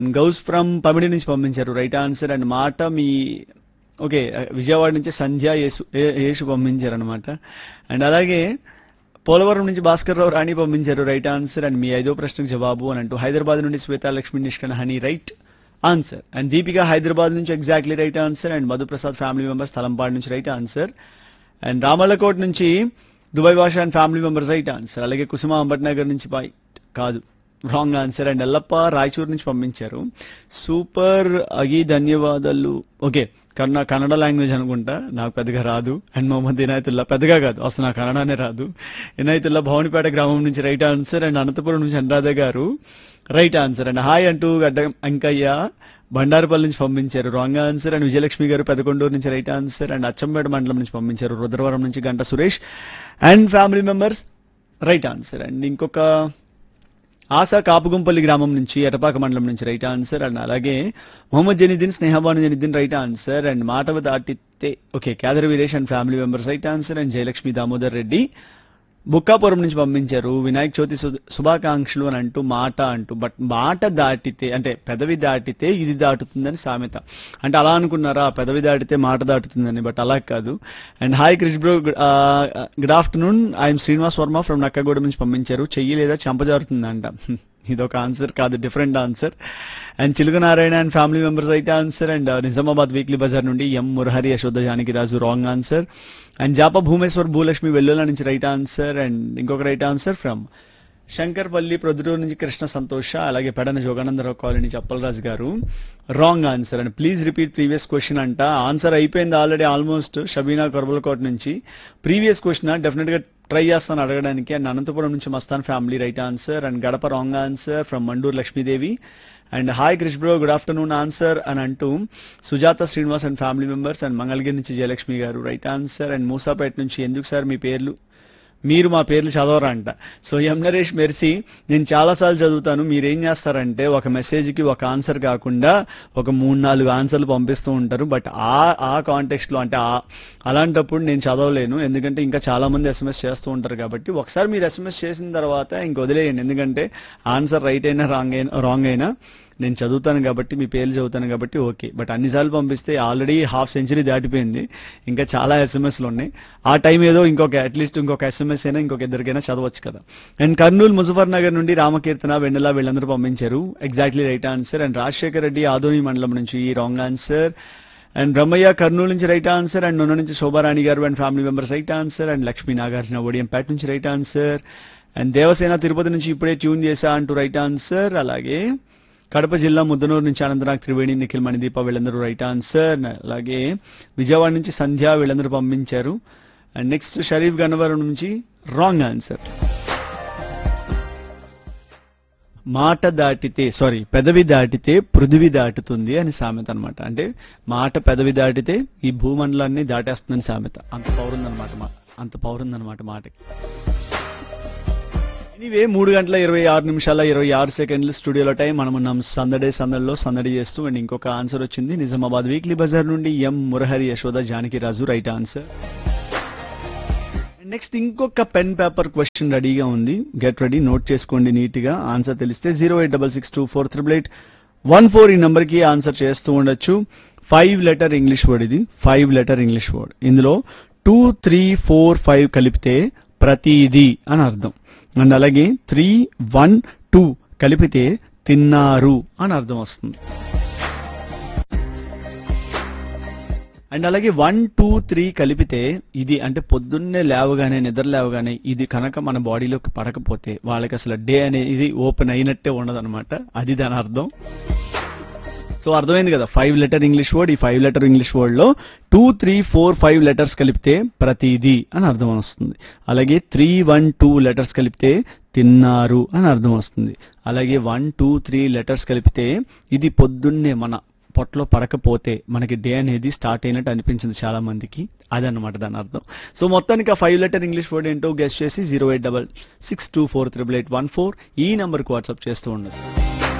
Ghouse from Pamidi నుంచి పంపించారు right answer and మాట మీ ఓకే విజయవాడ నుంచి సంధ్య యేసు ఏ- యేసు పంపించారు అనమాట అండ్ అలాగే పోలవరం నుంచి భాస్కర్ రావు రాణి పంపించారు రైట్ ఆన్సర్ అండ్ మీ ఐదో ప్రశ్నకు జవాబు అని అంటూ హైదరాబాద్ నుండి Swetha Lakshmi Nishkan Honey right answer and Deepika Hyderabad నుంచి exactly right answer and Madhuprasad family members Thalampadu నుంచి రైట్ ఆన్సర్ అండ్ రామల్లకోట్ నుంచి Dubai Basha and family members right answer అలాగే కుసుమ అంబట్నగర్ నుంచి బై కాదు wrong answer and Yellappa Raichur నుంచి పంపించారు సూపర్ అగి ధన్యవాదాలు ఓకే కన్న కన్నడ లాంగ్వేజ్ అనుకుంటా నాకు పెద్దగా రాదు అండ్ మొహమ్మద్ ఇనాయతుల్లా పెద్దగా కాదు అసలు నాకు కన్నడనే రాదు ఇనాయతుల్లా భవనిపేట గ్రామం నుంచి రైట్ ఆన్సర్ అండ్ అనంతపురం నుంచి అనురాధ గారు రైట్ ఆన్సర్ అండ్ హాయ్ అంటూ గడ్డ అంకయ్య బండారుపల్లి నుంచి పంపించారు రాంగ్ ఆన్సర్ అండ్ విజయలక్ష్మి గారు పెదకొండూరు నుంచి రైట్ ఆన్సర్ అండ్ అచ్చంపేట మండలం నుంచి పంపించారు రుద్రవరం నుంచి Ganta Suresh and family members right answer and ఇంకొక ఆశా కాపుగుంపల్లి గ్రామం నుంచి ఎటపాక మండలం నుంచి రైట్ ఆన్సర్ అండ్ అలాగే Mohammed Janeeddin Snehabanu Janeeddin right answer and మాటవ దాటితే okay Kedar Veeresh and family members right answer and Jayalakshmi Damodar Reddy Bukkapuram నుంచి పంపించారు వినాయక చవితి శు- శుభాకాంక్షలు అని అంటూ మాట అంటూ బట్ మాట దాటితే అంటే పెదవి దాటితే ఇది దాటుతుందని సామెత అంటే అలా అనుకున్నారా పెదవి దాటితే మాట దాటుతుందని బట్ అలా కాదు and hi Krish bro good afternoon I'm Srinivas Varma from Nakkaguda నుంచి పంపించారు చెయ్యి లేదా చంపజారుతుందంట ఇదొక ఆన్సర్ కాదు different answer and Chiluka Narayana and family members అయితే answer and Nizamabad weekly bazaar నుండి M Murahari Yashoda Janaki Raju wrong answer and Japa Bhumeshwar Bhulakshmi Vellula నుంచి రైట్ ఆన్సర్ అండ్ ఇంకొక right answer from Shankarpally Proddatur నుంచి కృష్ణ సంతోష అలాగే పెడన జోగానందరావు కాలనీ చప్పలరాజు గారు wrong answer and please repeat previous question అంట ఆన్సర్ అయిపోయింది ఆల్రెడీ ఆల్మోస్ట్ షబీనా కొరబలకోట నుంచి ప్రీవియస్ క్వశ్చన్ డెఫినెట్ గా ట్రై చేస్తాను అడగడానికి అండ్ అనంతపురం నుంచి Mastan family right answer and Gadapa wrong answer from Manduru Lakshmidevi and hi Krish bro good afternoon answer అని అంటూ Sujatha Srinivas and family members and Mangalagiri నుంచి జయలక్ష్మి గారు రైట్ ఆన్సర్ అండ్ మూసాపేట నుంచి ఎందుకు సార్ మీ పేర్లు మీరు మా పేర్లు చదవరా అంట సో ఎం నరేష్ మెర్సీ నేను చాలాసార్లు చదువుతాను మీరేం చేస్తారంటే ఒక మెసేజ్ కి ఒక ఆన్సర్ కాకుండా ఒక మూడు నాలుగు ఆన్సర్లు పంపిస్తూ ఉంటారు బట్ ఆ ఆ కాంటెక్స్ట్ లో అంటే ఆ అలాంటప్పుడు నేను చదవలేను ఎందుకంటే ఇంకా చాలా మంది ఎస్ఎంఎస్ చేస్తూ ఉంటారు కాబట్టి ఒకసారి మీరు ఎస్ఎంఎస్ చేసిన తర్వాత ఇంక వదిలేయండి ఎందుకంటే ఆన్సర్ రైట్ అయినా రాంగ్ అయినా రాంగ్ అయినా నేను చదువుతాను కాబట్టి మీ పేర్లు చదువుతాను కాబట్టి ఓకే బట్ అన్నిసార్లు పంపిస్తే ఆల్రెడీ హాఫ్ సెంచరీ దాటిపోయింది ఇంకా చాలా ఎస్ఎంఎస్లు ఉన్నాయి ఆ టైం ఏదో ఇంకొక అట్లీస్ట్ ఇంకొక ఎస్ఎంఎస్ అయినా ఇంకొక ఇద్దరికైనా చదవచ్చు కదా అండ్ కర్నూలు ముజఫర్ నగర్ నుండి రామకీర్తన వెన్నెల వీళ్ళందరూ పంపించారు exactly right answer and Rajasekhar Reddy Adoni మండలం నుంచి wrong answer and Brahmayya Kurnool నుంచి రైట్ ఆన్సర్ అండ్ నొన్న నుంచి శోభారాణి గారు and family members right answer and Lakshmi Nagarjuna Odiyampeta నుంచి right answer and Devasena Tirupati నుంచి ఇప్పుడే ట్యూన్ చేశా అంటూ రైట్ ఆన్సర్ అలాగే కడప జిల్లా ముద్దనూరు నుంచి అనంతనాగ్ త్రివేణి నిఖిల్ మణిదీప వీళ్ళందరూ రైట్ ఆన్సర్ అలాగే విజయవాడ నుంచి సంధ్య వీళ్ళందరూ పంపించారు అండ్ నెక్స్ట్ షరీఫ్ గన్నవరం నుంచి రాంగ్ ఆన్సర్ మాట దాటితే సారీ పెదవి దాటితే పృథివి దాటుతుంది అని సామెత అన్నమాట అంటే మాట పెదవి దాటితే ఈ భూమండలాన్ని దాటేస్తుందని సామెత అంత పౌరుందనమాట మా అంత పౌరుందనమాట మాటకి ఎనీవే మూడు గంటల ఇరవై ఆరు నిమిషాల ఇరవై ఆరు సెకండ్లు స్టూడియోలో టైం మనం ఉన్నాం సందడే సందడిలో సందడి చేస్తూ అండ్ ఇంకొక ఆన్సర్ వచ్చింది నిజామాబాద్ వీక్లీ బజార్ నుండి M Murahari Yashoda Janaki Raju right answer next ఇంకొక పెన్ పేపర్ క్వశ్చన్ రెడీగా ఉంది గెట్ రెడీ నోట్ చేసుకోండి నీట్ గా ఆన్సర్ తెలిస్తే zero eight double six two four triple eight one four ఈ నంబర్ కి ఆన్సర్ చేస్తూ ఉండొచ్చు ఫైవ్ లెటర్ ఇంగ్లీష్ వర్డ్ ఇది ఫైవ్ లెటర్ ఇంగ్లీష్ వర్డ్ ఇందులో టూ త్రీ ఫోర్ ఫైవ్ కలిపితే ప్రతిది అని అర్థం అండ్ అలాగే త్రీ వన్ టూ కలిపితే తిన్నారు అని అర్థం వస్తుంది అండ్ అలాగే వన్ టూ త్రీ కలిపితే ఇది అంటే పొద్దున్నే లేవగానే నిద్ర లేవగానే ఇది కనుక మన బాడీలోకి పడకపోతే వాళ్ళకి అసలు డే అనేది ఓపెన్ అయినట్టే ఉండదు అది దాని అర్థం సో అర్థమైంది కదా ఫైవ్ లెటర్ ఇంగ్లీష్ వర్డ్ ఈ ఫైవ్ లెటర్ ఇంగ్లీష్ వర్డ్ లో two three four five letters కలిపితే ప్రతిది అని అర్థం వస్తుంది అలాగే త్రీ వన్ టూ లెటర్స్ కలిపితే తిన్నారు అని అర్థం వస్తుంది అలాగే వన్ టూ త్రీ లెటర్స్ కలిపితే ఇది పొద్దున్నే మన పొట్టలో పడకపోతే మనకి డే అనేది స్టార్ట్ అయినట్టు అనిపించింది చాలా మందికి అదన్నమాట దాని అర్థం సో మొత్తానికి ఆ ఫైవ్ లెటర్ ఇంగ్లీష్ వర్డ్ ఏంటో గెస్ట్ చేసి zero eight double six two four triple eight one four ఈ నంబర్కి వాట్సాప్ చేస్తూ ఉండదు